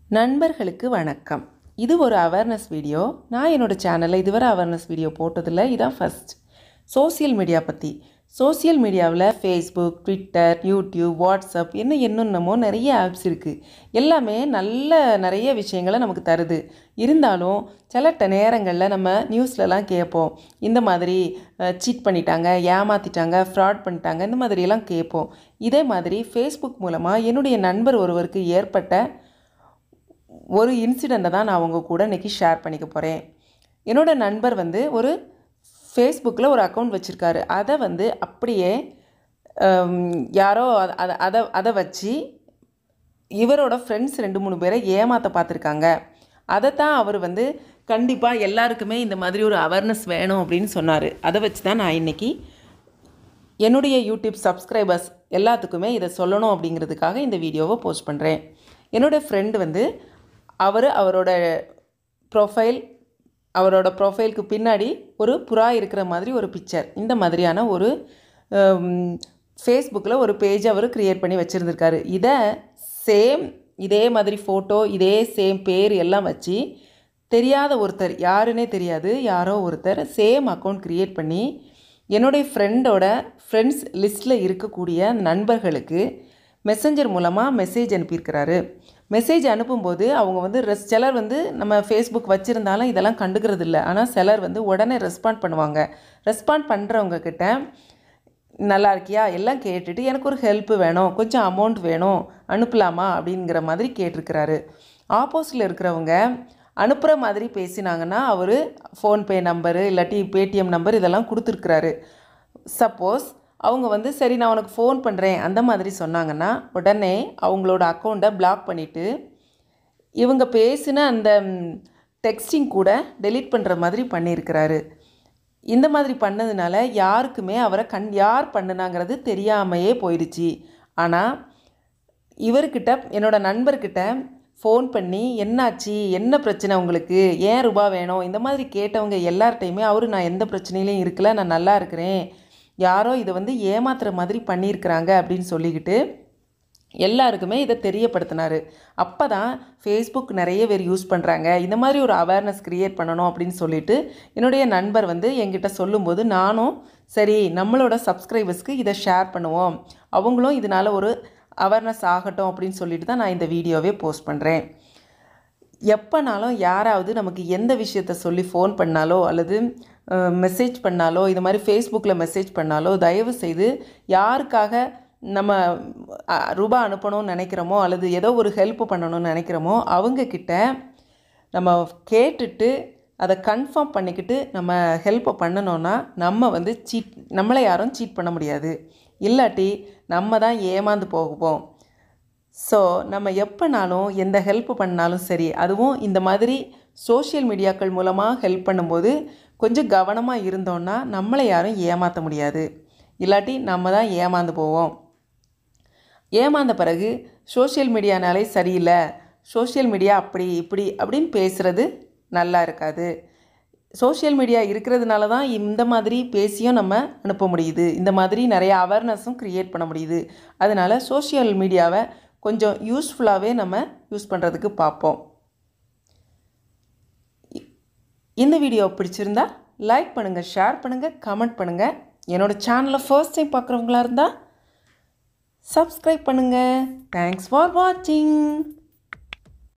நண்பர்களுக்கு வணக்கம் இது ஒரு அவேர்னஸ் வீடியோ நான் என்னோடய சேனலில் இதுவரை அவேர்னஸ் வீடியோ போட்டதில்ல இதான் ஃபஸ்ட் சோஷியல் மீடியா பற்றி சோஷியல் மீடியாவில் ஃபேஸ்புக் ட்விட்டர் யூடியூப் வாட்ஸ்அப் என்ன என்னென்னமோ நிறைய ஆப்ஸ் இருக்குது எல்லாமே நல்ல நிறைய விஷயங்களை நமக்கு தருது இருந்தாலும் சில ட நேரங்களில் நம்ம நியூஸ்லலாம் கேட்போம் இந்த மாதிரி சீட் பண்ணிட்டாங்க ஏமாற்றிட்டாங்க ஃப்ராட் பண்ணிட்டாங்க இந்த மாதிரியெல்லாம் கேட்போம் இதே மாதிரி ஃபேஸ்புக் மூலமாக என்னுடைய நண்பர் ஒருவருக்கு ஏற்பட்ட ஒரு இன்சிடெண்ட்டை தான் நான் உங்கள் கூட இன்றைக்கி ஷேர் பண்ணிக்க போகிறேன் என்னோட நண்பர் வந்து ஒரு ஃபேஸ்புக்கில் ஒரு அக்கௌண்ட் வச்சுருக்காரு அதை வந்து அப்படியே ஹம், யாரோ அத- அதை அதை அதை வச்சு இவரோட ஃப்ரெண்ட்ஸ் ரெண்டு மூணு பேரை ஏமாற்ற பார்த்துருக்காங்க அதை தான் அவர் வந்து கண்டிப்பாக எல்லாருக்குமே இந்த மாதிரி ஒரு அவேர்னஸ் வேணும் அப்படின்னு சொன்னார் அதை வச்சு தான் நான் இன்றைக்கி என்னுடைய யூடியூப் சப்ஸ்கிரைபர்ஸ் எல்லாத்துக்குமே இதை சொல்லணும் அப்படிங்கிறதுக்காக இந்த வீடியோவை போஸ்ட் பண்ணுறேன் என்னோடய ஃப்ரெண்டு வந்து அவர் அவரோட ப்ரொஃபைல் அவரோட ப்ரொஃபைலுக்கு பின்னாடி ஒரு புறா இருக்கிற மாதிரி ஒரு பிக்சர் இந்த மாதிரியான ஒரு ஃபேஸ்புக்கில் ஒரு பேஜ் அவர் க்ரியேட் பண்ணி வச்சுருந்துருக்காரு இதை சேம் இதே மாதிரி ஃபோட்டோ இதே சேம் பேர் எல்லாம் வச்சு தெரியாத ஒருத்தர் யாருன்னே தெரியாது யாரோ ஒருத்தர் சேம் அக்கௌண்ட் க்ரியேட் பண்ணி என்னுடைய ஃப்ரெண்டோட ஃப்ரெண்ட்ஸ் லிஸ்ட்டில் இருக்கக்கூடிய நண்பர்களுக்கு மெசஞ்சர் மூலமாக மெசேஜ் அனுப்பியிருக்கிறாரு மெசேஜ் அனுப்பும்போது அவங்க வந்து ரெஸ் சிலர் வந்து நம்ம ஃபேஸ்புக் வச்சுருந்தாலும் இதெல்லாம் கண்டுக்கிறது இல்லை ஆனால் சிலர் வந்து உடனே ரெஸ்பாண்ட் பண்ணுவாங்க ரெஸ்பாண்ட் பண்ணுறவங்க கிட்ட நல்லா இருக்கியா எல்லாம் கேட்டுட்டு எனக்கு ஒரு ஹெல்ப் வேணும் கொஞ்சம் அமௌண்ட் வேணும் அனுப்பலாமா அப்படிங்கிற மாதிரி கேட்டிருக்கிறாரு ஆப்போசிட்டில் இருக்கிறவங்க அனுப்புகிற மாதிரி பேசினாங்கன்னா அவர் ஃபோன்பே நம்பரு இல்லாட்டி பேடிஎம் நம்பர் இதெல்லாம் கொடுத்துருக்குறாரு சப்போஸ் அவங்க வந்து சரி நான் உனக்கு ஃபோன் பண்ணுறேன் அந்த மாதிரி சொன்னாங்கன்னா உடனே அவங்களோட அக்கௌண்ட்டை பிளாக் பண்ணிவிட்டு இவங்க பேசின அந்த டெக்ஸ்டிங் கூட டெலீட் பண்ணுற மாதிரி பண்ணியிருக்கிறாரு இந்த மாதிரி பண்ணதுனால யாருக்குமே அவரை கண் யார் பண்ணுனாங்கிறது தெரியாமையே போயிடுச்சு ஆனால் இவர்கிட்ட என்னோட நண்பர்கிட்ட ஃபோன் பண்ணி என்னாச்சு என்ன பிரச்சனை உங்களுக்கு ஏன் ரூபா வேணும் இந்த மாதிரி கேட்டவங்க எல்லார்ட்டையுமே அவர் நான் எந்த பிரச்சனையிலையும் இருக்கல நான் நல்லா இருக்கிறேன் யாரோ இதை வந்து ஏமாத்துற மாதிரி பண்ணியிருக்கிறாங்க அப்படின்னு சொல்லிக்கிட்டு எல்லாருக்குமே இதை தெரியப்படுத்தினார் அப்போ தான் ஃபேஸ்புக் நிறைய பேர் யூஸ் பண்ணுறாங்க இந்த மாதிரி ஒரு அவேர்னஸ் க்ரியேட் பண்ணணும் அப்படின்னு சொல்லிட்டு என்னுடைய நண்பர் வந்து என்கிட்ட சொல்லும்போது நானும் சரி நம்மளோட சப்ஸ்கிரைபர்ஸ்க்கு இதை ஷேர் பண்ணுவோம் அவங்களும் இதனால் ஒரு அவேர்னஸ் ஆகட்டும் அப்படின்னு சொல்லிட்டு தான் நான் இந்த வீடியோவே போஸ்ட் பண்ணுறேன் எப்போனாலும் யாராவது நமக்கு எந்த விஷயத்த சொல்லி ஃபோன் பண்ணாலோ அல்லது மெசேஜ் பண்ணாலோ இது மாதிரி ஃபேஸ்புக்கில் மெசேஜ் பண்ணாலோ தயவு செய்து யாருக்காக நம்ம அ, ரூபா அனுப்பணும்னு நினைக்கிறோமோ அல்லது ஏதோ ஒரு ஹெல்ப் பண்ணணும்னு நினைக்கிறோமோ அவங்கக்கிட்ட நம்ம கேட்டுட்டு அதை கன்ஃபார்ம் பண்ணிக்கிட்டு நம்ம ஹெல்ப்பை பண்ணணும்னா நம்ம வந்து சீட் நம்மளை யாரும் சீட் பண்ண முடியாது இல்லாட்டி நம்ம தான் ஏமாந்து போகுவோம் ஸோ நம்ம எப்போனாலும் எந்த ஹெல்ப் பண்ணாலும் சரி அதுவும் இந்த மாதிரி சோஷியல் மீடியாக்கள் மூலமாக ஹெல்ப் பண்ணும்போது கொஞ்சம் கவனமாக இருந்தோன்னா நம்மளை யாரும் ஏமாற்ற முடியாது இல்லாட்டி நம்ம தான் ஏமாந்து போவோம் ஏமாந்த பிறகு சோஷியல் மீடியானாலே சரியில்லை சோஷியல் மீடியா அப்படி இப்படி அப்படின்னு பேசுகிறது நல்லா இருக்காது சோஷியல் மீடியா இருக்கிறதுனால தான் இந்த மாதிரி பேசியும் நம்ம அனுப்ப முடியுது இந்த மாதிரி நிறைய அவேர்னஸும் க்ரியேட் பண்ண முடியுது அதனால் சோஷியல் மீடியாவை கொஞ்சம் யூஸ்ஃபுல்லாகவே நம்ம யூஸ் பண்ணுறதுக்கு பார்ப்போம் இ- இந்த வீடியோ பிடிச்சிருந்தா லைக் பண்ணுங்கள் ஷேர் பண்ணுங்கள் கமெண்ட் பண்ணுங்கள் என்னோடய சேனலை ஃபர்ஸ்ட் டைம் பார்க்குறவங்களா இருந்தால் சப்ஸ்கிரைப் பண்ணுங்கள் தேங்க்ஸ் ஃபார் வாட்சிங்